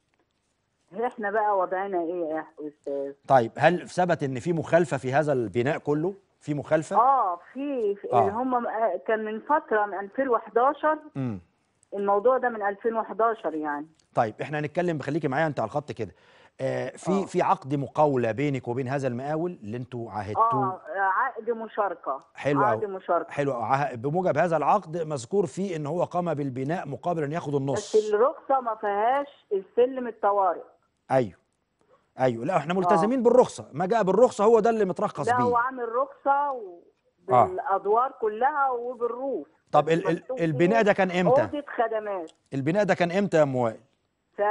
احنا بقى وضعنا ايه يا استاذ طيب هل ثبت ان في مخالفه في هذا البناء كله في مخالفه اه في في- آه. هم كان من فتره من 2011 امم الموضوع ده من 2011 يعني طيب احنا هنتكلم بخليكي معايا انت على الخط كده آه في في عقد مقاوله بينك وبين هذا المقاول اللي انتوا عاهدتوه اه عقد مشاركه حلو عقد أوي. مشاركه حلو أوي. عه- بموجب هذا العقد مذكور فيه ان هو قام بالبناء مقابل ان ياخد بس النص الرخصه ما فيهاش السلم الطوارئ ايوه ايوه لا احنا ملتزمين بالرخصه ما جاء بالرخصه هو ده اللي مترخص ده هو بيه عامل رخصه و... آه. بالادوار كلها وبالروف طب ال ال مكتوب البناء فيه ده كان امتى اوضه خدمات البناء ده كان امتى يا ام وائل في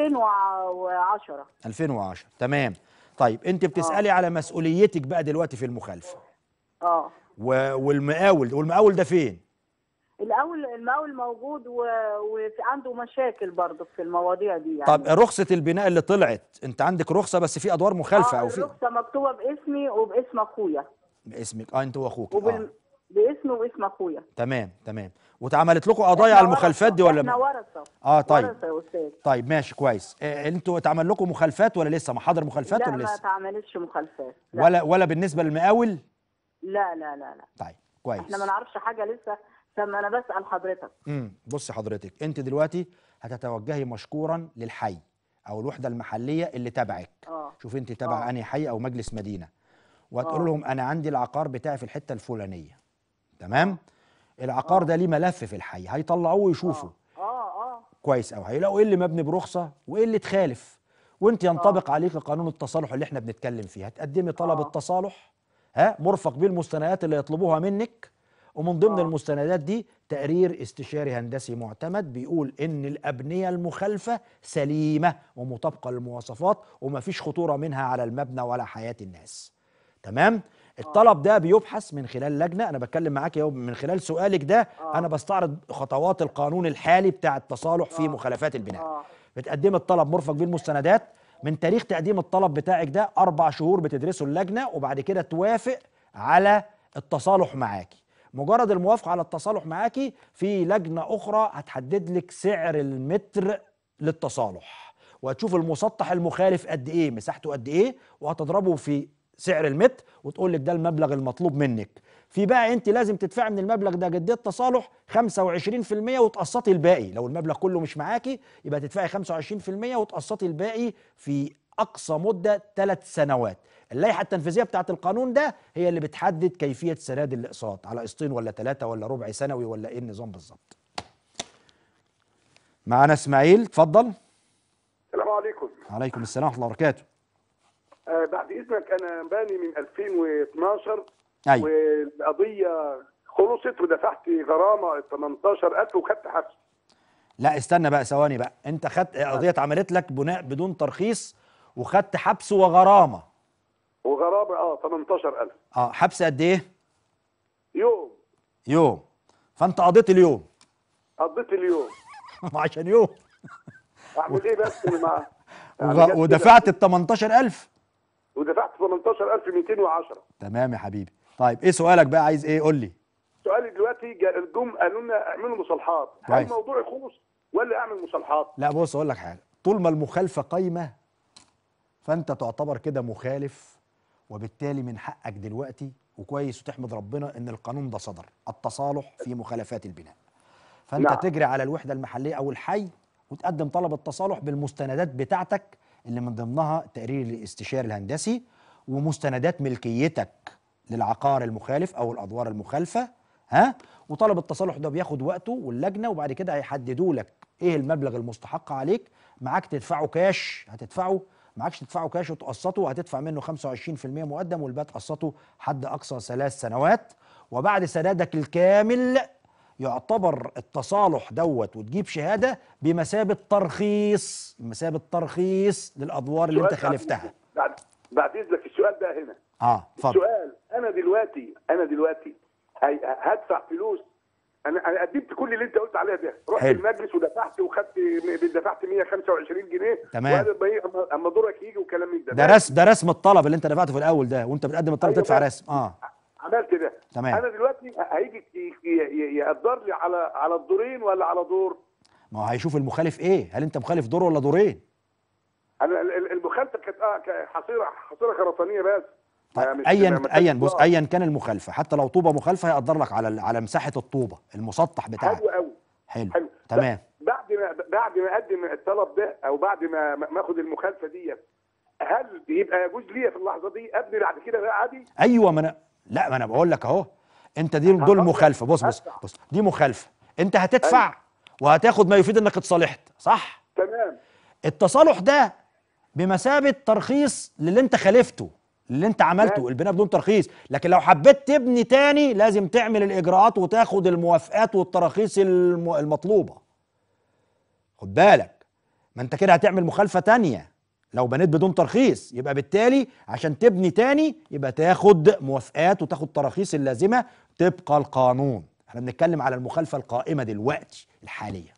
2010 2010 تمام طيب انت بتسالي على مسؤوليتك بقى دلوقتي في المخالفه اه و- والمقاول والمقاول ده فين الاول المقاول موجود و... وعنده مشاكل برضه في المواضيع دي يعني طب رخصه البناء اللي طلعت انت عندك رخصه بس في ادوار مخالفه آه او في الرخصه مكتوبه باسمي وباسم اخويا باسمك اه انت واخوك وبال... اه باسمي واسم اخويا تمام تمام واتعملت لكم قضايا إحنا على المخالفات دي ورثة. ولا احنا ما؟ ورثه اه طيب ورثه يا استاذ طيب ماشي كويس آه انتوا اتعمل لكم مخالفات ولا لسه محاضر مخالفات لا ولا ما لسه اتعملتش مخالفات لا. ولا ولا بالنسبه للمقاول لا لا لا لا طيب كويس احنا ما نعرفش حاجه لسه ثم انا بسال حضرتك امم بصي حضرتك انت دلوقتي هتتوجهي مشكورا للحي او الوحده المحليه اللي تبعك اه شوف انت تبع آه. انهي حي او مجلس مدينه وهتقول آه. لهم انا عندي العقار بتاعي في الحته الفلانيه تمام العقار ده ليه ملف في الحي هيطلعوه ويشوفوا اه اه كويس قوي هيلاقوا ايه اللي مبني برخصه وايه اللي اتخالف وانت ينطبق عليك قانون التصالح اللي احنا بنتكلم فيه هتقدمي طلب آه. التصالح ها مرفق بيه المستندات اللي يطلبوها منك ومن ضمن آه. المستندات دي تقرير استشاري هندسي معتمد بيقول ان الابنيه المخالفه سليمه ومطابقه للمواصفات ومفيش خطوره منها على المبنى ولا حياه الناس تمام الطلب ده بيبحث من خلال لجنه انا بتكلم معاك يا من خلال سؤالك ده انا بستعرض خطوات القانون الحالي بتاع التصالح في مخالفات البناء اه بتقدم الطلب مرفق بيه المستندات من تاريخ تقديم الطلب بتاعك ده اربع شهور بتدرسه اللجنه وبعد كده توافق على التصالح معاكي مجرد الموافقه على التصالح معاكي في لجنه اخرى هتحدد لك سعر المتر للتصالح وهتشوف المسطح المخالف قد ايه مساحته قد ايه وهتضربه في سعر المتر وتقول لك ده المبلغ المطلوب منك في بقى انت لازم تدفعي من المبلغ ده جديه التصالح 25% وتقسطي الباقي لو المبلغ كله مش معاكي يبقى تدفعي 25% وتقسطي الباقي في اقصى مده ثلاث سنوات اللائحه التنفيذيه بتاعت القانون ده هي اللي بتحدد كيفيه سداد الاقساط على قسطين ولا ثلاثه ولا ربع سنوي ولا ايه النظام بالظبط معانا اسماعيل اتفضل السلام عليكم عليكم السلام ورحمه الله وبركاته آه بعد اذنك انا باني من 2012 أيوة. والقضيه خلصت ودفعت غرامه 18000 وخدت حبس لا استنى بقى ثواني بقى انت خدت قضيه اتعملت لك بناء بدون ترخيص وخدت حبس وغرامه وغرامه اه 18000 اه حبس قد ايه يوم يوم فانت قضيت اليوم قضيت اليوم عشان يوم اعمل ايه بس أنا مع يعني وغ- جت كده. ودفعت ال 18000 ودفعت 18210 تمام يا حبيبي طيب ايه سؤالك بقى عايز ايه قول لي سؤالي دلوقتي جا- الجم قالوا لنا اعملوا مصالحات هل كويس. الموضوع يخلص ولا اعمل مصالحات لا بص اقول لك حاجه طول ما المخالفه قايمه فانت تعتبر كده مخالف وبالتالي من حقك دلوقتي وكويس وتحمد ربنا ان القانون ده صدر التصالح في مخالفات البناء فانت نعم. تجري على الوحده المحليه او الحي وتقدم طلب التصالح بالمستندات بتاعتك اللي من ضمنها تقرير الاستشاري الهندسي ومستندات ملكيتك للعقار المخالف او الادوار المخالفه ها وطلب التصالح ده بياخد وقته واللجنه وبعد كده هيحددوا لك ايه المبلغ المستحق عليك معاك تدفعه كاش هتدفعه معاكش تدفعه كاش وتقسطه هتدفع منه 25% مقدم والباقي تقسطه حد اقصى ثلاث سنوات وبعد سدادك الكامل يعتبر التصالح دوت وتجيب شهاده بمثابه ترخيص بمثابه ترخيص للادوار اللي انت سؤال خالفتها بعد بعد اذنك السؤال ده هنا اه اتفضل السؤال انا دلوقتي انا دلوقتي هي- هدفع فلوس انا انا قدمت كل اللي انت قلت عليه ده رحت حلو. المجلس ودفعت وخدت دفعت 125 جنيه تمام. وقال لما ي- أما- اما دورك يجي وكلام من ده ده رسم ده رسم الطلب اللي انت دفعته في الاول ده وانت بتقدم الطلب أيوة تدفع بقى. رسم اه عملت ده تمام. انا دلوقتي هيجي ي- ي- يقدر لي على على الدورين ولا على دور ما هو هيشوف المخالف ايه هل انت مخالف دور ولا دورين انا ال- ال- المخالفه كانت اه ك- حصيره حصيره خرسانيه بس ما مش- ما- ايا ما كانش ايا بص طباعة. ايا كان المخالفه حتى لو طوبه مخالفه هيقدر لك على ال- على مساحه الطوبه المسطح بتاعك حلو قوي حلو حلو تمام بعد ما بعد ما اقدم الطلب ده او بعد ما ما ما اخد المخالفه دي هل يبقى يجوز لي في اللحظه دي ابني بعد كده بقى عادي؟ ايوه ما انا لا ما انا بقول لك اهو انت دي دول هدفع. مخالفه بص بص هدفع. بص دي مخالفه انت هتدفع وهتاخد ما يفيد انك اتصالحت صح تمام التصالح ده بمثابه ترخيص للي انت خالفته اللي انت عملته ماشي. البناء بدون ترخيص لكن لو حبيت تبني تاني لازم تعمل الاجراءات وتاخد الموافقات والتراخيص الم- المطلوبه خد بالك ما انت كده هتعمل مخالفه تانية لو بنيت بدون ترخيص يبقى بالتالي عشان تبني تاني يبقى تاخد موافقات وتاخد تراخيص اللازمه طبق القانون احنا بنتكلم على المخالفه القائمه دلوقتي الحاليه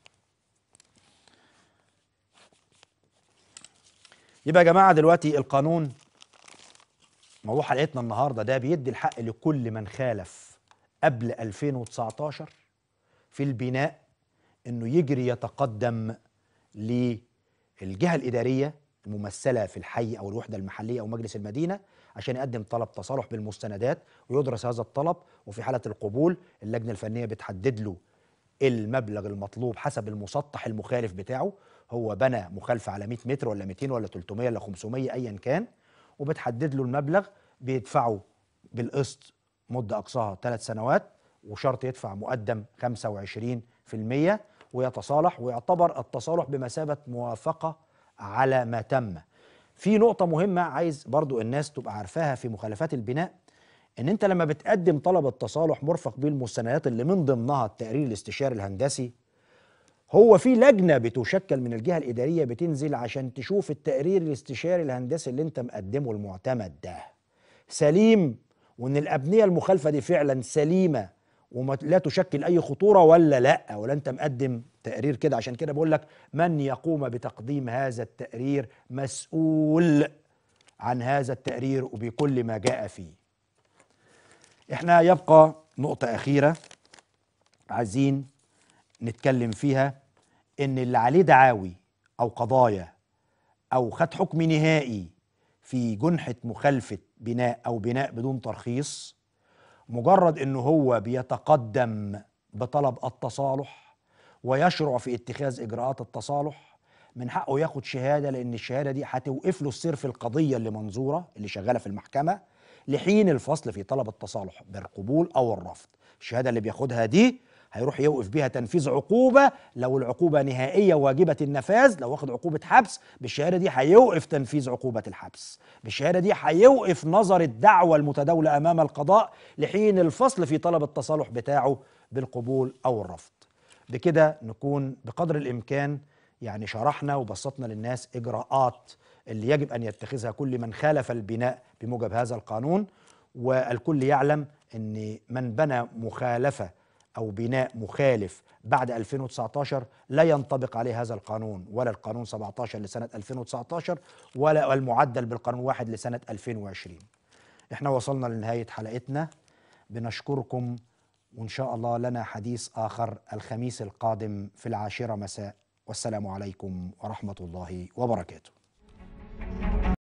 يبقى يا جماعه دلوقتي القانون موضوع حلقتنا النهارده ده بيدي الحق لكل من خالف قبل 2019 في البناء انه يجري يتقدم للجهه الاداريه الممثله في الحي او الوحده المحليه او مجلس المدينه عشان يقدم طلب تصالح بالمستندات ويدرس هذا الطلب وفي حاله القبول اللجنه الفنيه بتحدد له المبلغ المطلوب حسب المسطح المخالف بتاعه هو بنى مخالفه على 100 متر ولا 200 ولا 300 ولا 500 ايا كان وبتحدد له المبلغ بيدفعه بالقسط مده اقصاها ثلاث سنوات وشرط يدفع مقدم 25% ويتصالح ويعتبر التصالح بمثابه موافقه على ما تم. في نقطه مهمه عايز برضو الناس تبقى عارفاها في مخالفات البناء ان انت لما بتقدم طلب التصالح مرفق بيه المستندات اللي من ضمنها التقرير الاستشاري الهندسي هو في لجنه بتشكل من الجهه الاداريه بتنزل عشان تشوف التقرير الاستشاري الهندسي اللي انت مقدمه المعتمد ده سليم وان الابنيه المخالفه دي فعلا سليمه ولا تشكل اي خطوره ولا لا ولا انت مقدم تقرير كده عشان كده بقول لك من يقوم بتقديم هذا التقرير مسؤول عن هذا التقرير وبكل ما جاء فيه احنا يبقى نقطه اخيره عايزين نتكلم فيها ان اللي عليه دعاوي او قضايا او خد حكم نهائي في جنحه مخالفه بناء او بناء بدون ترخيص مجرد انه هو بيتقدم بطلب التصالح ويشرع في اتخاذ اجراءات التصالح من حقه ياخد شهاده لان الشهاده دي هتوقف له السير في القضيه اللي منظوره اللي شغاله في المحكمه لحين الفصل في طلب التصالح بالقبول او الرفض الشهاده اللي بياخدها دي هيروح يوقف بيها تنفيذ عقوبة لو العقوبة نهائية واجبة النفاذ لو واخد عقوبة حبس بالشهادة دي هيوقف تنفيذ عقوبة الحبس بالشهادة دي هيوقف نظر الدعوة المتداولة أمام القضاء لحين الفصل في طلب التصالح بتاعه بالقبول أو الرفض بكده نكون بقدر الإمكان يعني شرحنا وبسطنا للناس إجراءات اللي يجب أن يتخذها كل من خالف البناء بموجب هذا القانون والكل يعلم أن من بنى مخالفة أو بناء مخالف بعد 2019 لا ينطبق عليه هذا القانون ولا القانون 17 لسنة 2019 ولا المعدل بالقانون واحد لسنة 2020 احنا وصلنا لنهاية حلقتنا بنشكركم وإن شاء الله لنا حديث آخر الخميس القادم في العاشرة مساء والسلام عليكم ورحمة الله وبركاته